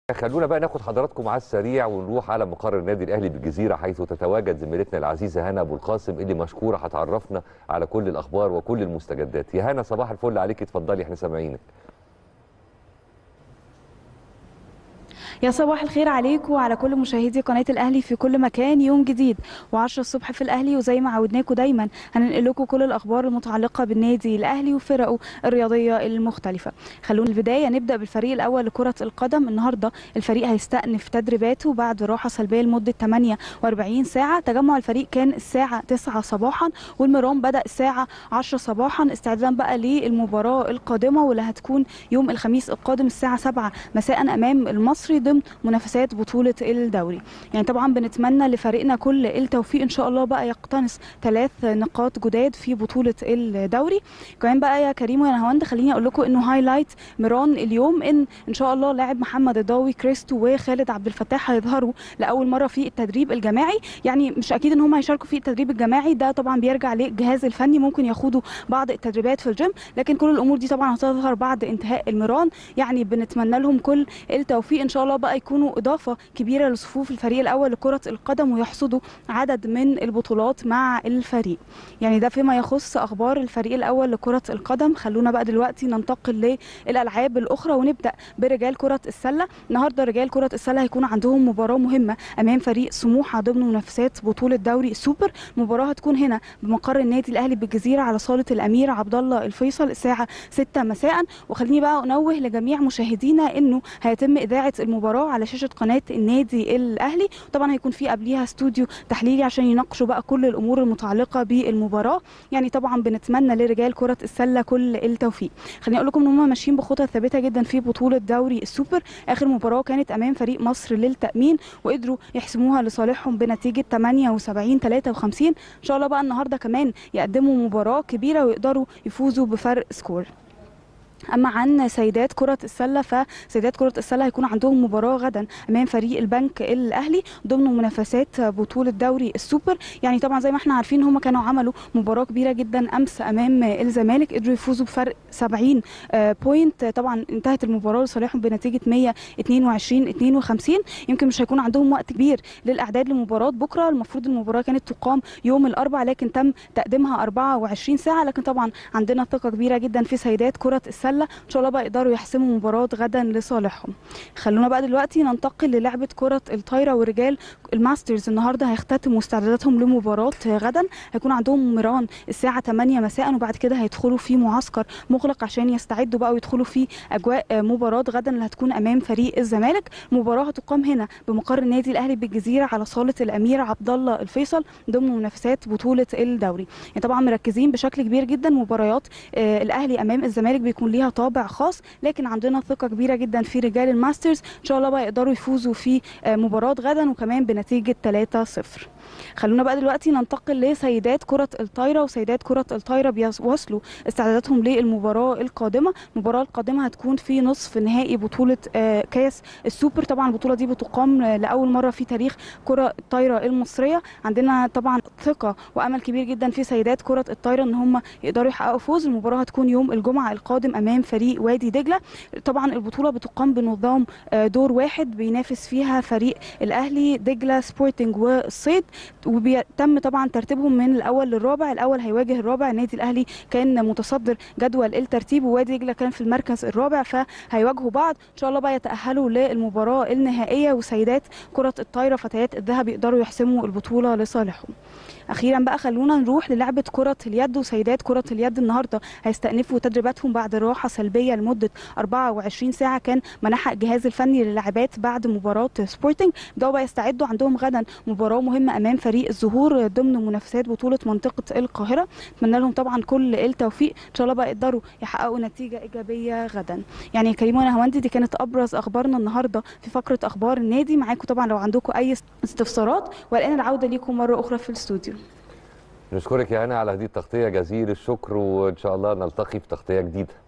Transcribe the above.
خلونا بقى ناخد حضراتكم على السريع ونروح على مقر النادي الاهلي بالجزيره حيث تتواجد زميلتنا العزيزه هنا ابو القاسم اللي مشكوره هتعرفنا على كل الاخبار وكل المستجدات يا هنا صباح الفل عليك اتفضلي احنا سامعينك يا صباح الخير عليكم وعلى كل مشاهدي قناه الاهلي في كل مكان يوم جديد و10 الصبح في الاهلي وزي ما عودناكم دايما هننقل لكم كل الاخبار المتعلقه بالنادي الاهلي وفرقه الرياضيه المختلفه خلونا البدايه نبدا بالفريق الاول لكره القدم النهارده الفريق هيستأنف تدريباته بعد راحه سلبيه لمده 48 ساعه تجمع الفريق كان الساعه 9 صباحا والمران بدا الساعه 10 صباحا استعدادا بقى للمباراه القادمه واللي هتكون يوم الخميس القادم الساعه 7 مساء امام المصري ضمن منافسات بطوله الدوري يعني طبعا بنتمنى لفريقنا كل التوفيق ان شاء الله بقى يقتنص ثلاث نقاط جداد في بطوله الدوري كمان بقى يا كريم ويا نهاوند خليني اقول لكم انه هايلايت ميران اليوم ان ان شاء الله لاعب محمد الضاوي كريستو وخالد عبد الفتاح هيظهروا لاول مره في التدريب الجماعي يعني مش اكيد ان هم هيشاركوا في التدريب الجماعي ده طبعا بيرجع للجهاز الفني ممكن ياخدوا بعض التدريبات في الجيم لكن كل الامور دي طبعا هتظهر بعد انتهاء الميران يعني بنتمنى لهم كل التوفيق ان شاء الله بقى يكونوا اضافه كبيره لصفوف الفريق الاول لكره القدم ويحصدوا عدد من البطولات مع الفريق يعني ده فيما يخص اخبار الفريق الاول لكره القدم خلونا بقى دلوقتي ننتقل للالعاب الاخرى ونبدا برجال كره السله النهارده رجال كره السله هيكون عندهم مباراه مهمه امام فريق سموحه ضمن منافسات بطوله دوري السوبر المباراه هتكون هنا بمقر النادي الاهلي بالجزيره على صاله الامير عبد الله الفيصل الساعه 6 مساء وخليني بقى انوه لجميع مشاهدينا انه هيتم اذاعه المباراه على شاشه قناه النادي الاهلي طبعا هيكون في قبليها استوديو تحليلي عشان يناقشوا بقى كل الامور المتعلقه بالمباراه يعني طبعا بنتمنى لرجال كره السله كل التوفيق خليني اقول لكم ان هم ماشيين بخطى ثابته جدا في بطوله دوري السوبر اخر مباراه كانت امام فريق مصر للتامين وقدروا يحسموها لصالحهم بنتيجه 78 53 ان شاء الله بقى النهارده كمان يقدموا مباراه كبيره ويقدروا يفوزوا بفرق سكور اما عن سيدات كره السله فسيدات كره السله هيكون عندهم مباراه غدا امام فريق البنك الاهلي ضمن منافسات بطوله دوري السوبر يعني طبعا زي ما احنا عارفين هم كانوا عملوا مباراه كبيره جدا امس امام الزمالك قدروا يفوزوا بفرق 70 بوينت طبعا انتهت المباراه لصالحهم بنتيجه 122 52 يمكن مش هيكون عندهم وقت كبير للاعداد لمباراه بكره المفروض المباراه كانت تقام يوم الاربعاء لكن تم تقديمها 24 ساعه لكن طبعا عندنا ثقه كبيره جدا في سيدات كره السله السله ان شاء الله بقى يقدروا يحسموا مباراه غدا لصالحهم خلونا بقى دلوقتي ننتقل للعبه كره الطايره ورجال الماسترز النهارده هيختتموا استعداداتهم لمباراه غدا هيكون عندهم ميران الساعه 8 مساء وبعد كده هيدخلوا في معسكر مغلق عشان يستعدوا بقى ويدخلوا في اجواء مباراه غدا اللي هتكون امام فريق الزمالك المباراه هتقام هنا بمقر النادي الاهلي بالجزيره على صاله الامير عبد الله الفيصل ضمن منافسات بطوله الدوري يعني طبعا مركزين بشكل كبير جدا مباريات آه الاهلي امام الزمالك بيكون ليها طابع خاص لكن عندنا ثقه كبيره جدا في رجال الماسترز ان شاء الله بقى يقدروا يفوزوا في مباراه غدا وكمان بنتيجه 3-0 خلونا بقى دلوقتي ننتقل لسيدات كرة الطايرة وسيدات كرة الطايرة بيواصلوا استعداداتهم للمباراة القادمة المباراة القادمة هتكون في نصف نهائي بطولة كاس السوبر طبعا البطولة دي بتقام لأول مرة في تاريخ كرة الطايرة المصرية عندنا طبعا ثقة وأمل كبير جدا في سيدات كرة الطايرة إن هم يقدروا يحققوا فوز المباراة هتكون يوم الجمعة القادم أمام فريق وادي دجلة طبعا البطولة بتقام بنظام دور واحد بينافس فيها فريق الأهلي دجلة سبورتنج والصيد وبيتم طبعا ترتيبهم من الاول للرابع الاول هيواجه الرابع النادي الاهلي كان متصدر جدول الترتيب ووادي دجله كان في المركز الرابع فهيواجهوا بعض ان شاء الله بقى يتاهلوا للمباراه النهائيه وسيدات كره الطايره فتيات الذهب يقدروا يحسموا البطوله لصالحهم اخيرا بقى خلونا نروح للعبه كره اليد وسيدات كره اليد النهارده هيستأنفوا تدريباتهم بعد راحه سلبيه لمده 24 ساعه كان منحها الجهاز الفني للاعبات بعد مباراه سبورتنج ده بقى يستعدوا عندهم غدا مباراه مهمه امام فريق الزهور ضمن منافسات بطوله منطقه القاهره اتمنى لهم طبعا كل التوفيق ان شاء الله بقى يقدروا يحققوا نتيجه ايجابيه غدا يعني كريم وانا هوندي دي كانت ابرز اخبارنا النهارده في فقره اخبار النادي معاكم طبعا لو عندكم اي استفسارات والان العوده ليكم مره اخرى في الاستوديو نشكرك يا هنا على هذه التغطيه جزيل الشكر وان شاء الله نلتقي في تغطيه جديده